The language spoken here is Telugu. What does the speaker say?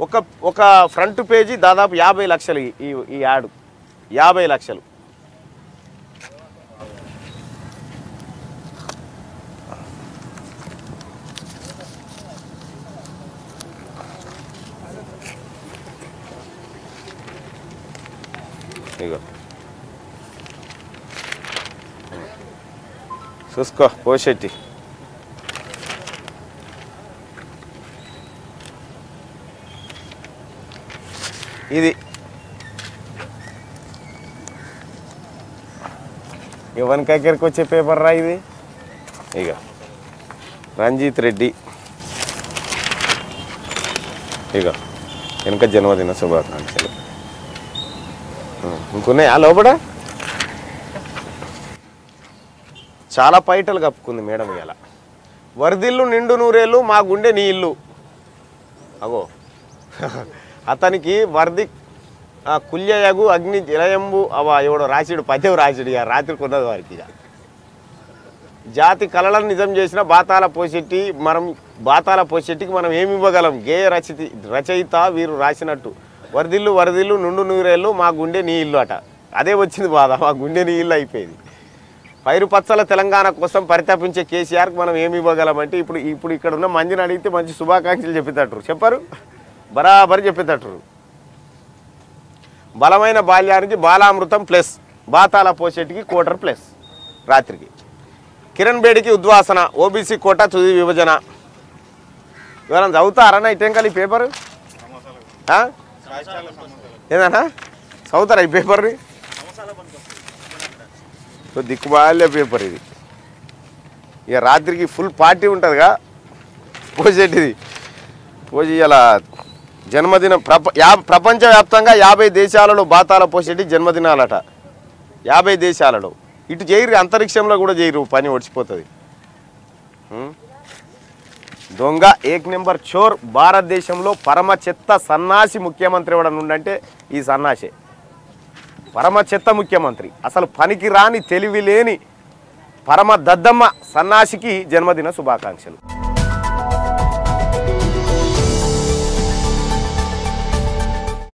ఒక ఒక ఫ్రంట్ పేజీ దాదాపు యాభై లక్షలు ఈ- ఈ ఈ యాడ్ యాభై లక్షలు ఇగో చూసుకో పోషెట్టి ఇది ఎవరి దగ్గరికి వచ్చే పేపర్ రా ఇది ఇక రంజిత్ రెడ్డి ఇక వెనక జన్మదిన శుభాకాంక్షలు ఉం, ఇంకున్నాయా లోపల చాలా పైటలు కప్పుకుంది మేడం ఇవాళ వరదిల్లు నిండు నూరేళ్ళు మా గుండె నీ ఇల్లు అగో అతనికి వరది ఆ, కుల్యయగు అగ్ని జలయంబు అవ ఎవడో రాసిడు పద్యం రాసిడు ఇక రాత్రి కొన్నది వారికి ఇక జాతి కళలను నిజం చేసిన బాతాల పోషెట్టి మనం బాతాల పోషెట్టికి మనం ఏమి ఇవ్వగలం గేయ రచయిత రచయిత వీరు రాసినట్టు వరదిల్లు వరదిల్లు నుండు నూరేళ్ళు మా గుండె నీ ఇల్లు అట అదే వచ్చింది బాధ మా గుండె నీ ఇల్లు అయిపోయింది పైరు పచ్చల తెలంగాణ కోసం పరితపించే కేసీఆర్కి మనం ఏమి ఇవ్వగలమంటే ఇప్పుడు ఇప్పుడు ఇక్కడ ఉన్న మందిని అడిగితే మంచి శుభాకాంక్షలు చెప్పేటట్టు చెప్పారు బరాబరి చెప్పేటట్టు బలమైన బాల్యానికి బాలామృతం ప్లస్ బాతాల పోషెట్టికి కోటర్ ప్లస్ రాత్రికి కిరణ్ బేడికి ఉద్వాసన ఓబీసీ కోట తుది విభజన ఎవరైనా చదువుతారా ఇటెంకాలి ఈ పేపర్ ఆ? ఏదన్నా చదువుతారా ఈ పేపర్ని సో దిక్కుమాలే పేపర్ ఇది ఇక రాత్రికి ఫుల్ పార్టీ ఉంటుందిగా పోసేటిది పోసి ఇలా జన్మదినం ప్రప యా ప్రపంచవ్యాప్తంగా యాభై దేశాలలో బాతాల పోసేటి జన్మదినాలట యాభై దేశాలలో ఇటు చేయరు అంతరిక్షంలో కూడా చేయరు పని ఒడిచిపోతుంది ఉం? దొంగ ఏక్ నెంబర్ చోర్ భారతదేశంలో పరమ చెత్త సన్నాసి ముఖ్యమంత్రి ఎవడన్నా ఉండంటే ఈ సన్నాసే పరమ చెత్త ముఖ్యమంత్రి అసలు పనికి రాని తెలివి లేని పరమ దద్దమ్మ సన్నాసికి జన్మదిన శుభాకాంక్షలు